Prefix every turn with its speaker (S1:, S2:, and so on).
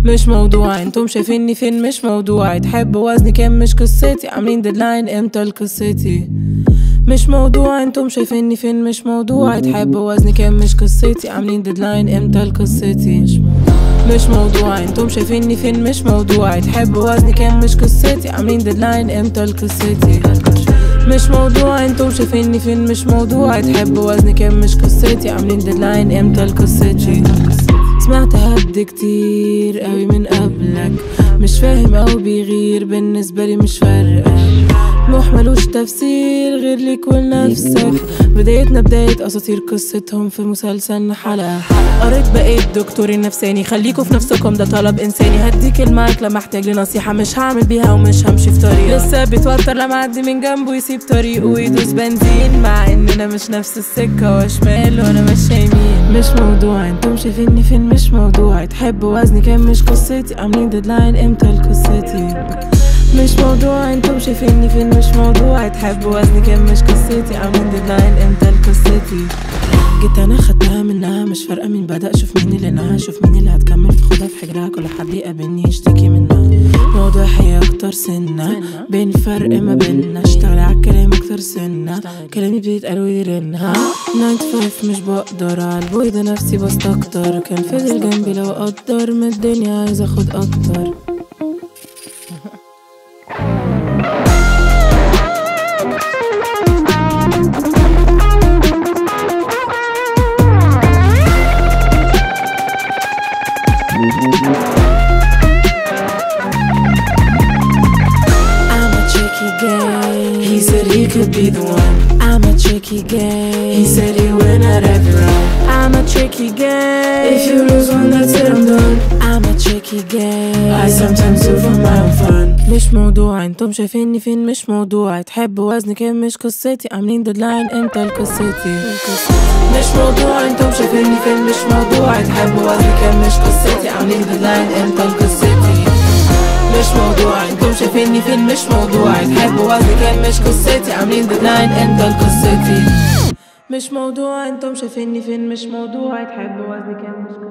S1: مش موضوع انتم شايفيني فين مش موضوعي تحب وزني كام مش قصتي عاملين ديدلاين امتى لقصتي مش موضوع انتم شايفيني فين مش موضوعي تحب وزني كام مش قصتي عاملين ديدلاين امتى لقصتي مش موضوع انتم شايفيني فين مش موضوعي تحب وزني كام مش قصتي عاملين ديدلاين امتى لقصتي مش موضوع انتم شايفيني فين مش موضوعي تحب وزني كام مش قصتي عاملين ديدلاين امتى لقصتي سمعت هبد كتير قوي من قبلك مش فاهم او بيغير بالنسبة لي مش فارقة طموح ملوش تفسير غير ليك ولنفسك بدايتنا بداية أساطير قصتهم في مسلسل حلقة قريت بقيت دكتور نفساني خليكوا في نفسكم ده طلب إنساني هديك المايك لما احتاج لنصيحة مش هعمل بيها ومش همشي في طريق لسه بيتوتر لما أعدي من جنبه يسيب طريقه ويدوس بنزين مع إننا مش نفس السكة وشمال وأنا ماشية يمين مش موضوع انتم شايفيني فين مش موضوعي تحب وزني كام مش قصتي عاملين ديدلاين امتى لقصتي مش موضوع انتم شايفيني فين مش موضوع تحب وزني كام مش قصتي عاملين ديدلاين امتى لقصتي جيت انا خدتها منها مش فارقه مين بدا شوف مين اللي نهى شوف مين اللي هتكمل في خدها في حجرها كل حد يقابلني يشتكي منها موضوع هي اكتر سنة بين فرق ما بينا اشتغلي على الكلام اكتر سنة كلامي بيتقال ويرنها 95 مش بقدر على البوي ده نفسي بستكتر كان فضل جنبي لو اقدر من الدنيا عايز اخد اكتر I'm a tricky guy. He said he could be the one. I'm a tricky guy. He said he win at every round. I'm a tricky guy. If you lose one, that's it, I'm done. I'm a tricky guy. I sometimes do for my own fun. مش موضوع انتم شايفيني فين مش موضوع تحب وزني كام مش قصتي عاملين ديدلاين امتى لقصتي مش موضوع انتم شايفيني فين مش موضوع تحب وزني كام مش قصتي عاملين ديدلاين امتى لقصتي مش موضوع انتم شايفيني فين مش موضوع تحب وزني كام مش قصتي عاملين ديدلاين امتى لقصتي مش موضوع انتم شايفيني فين مش موضوع تحب وزني كام مش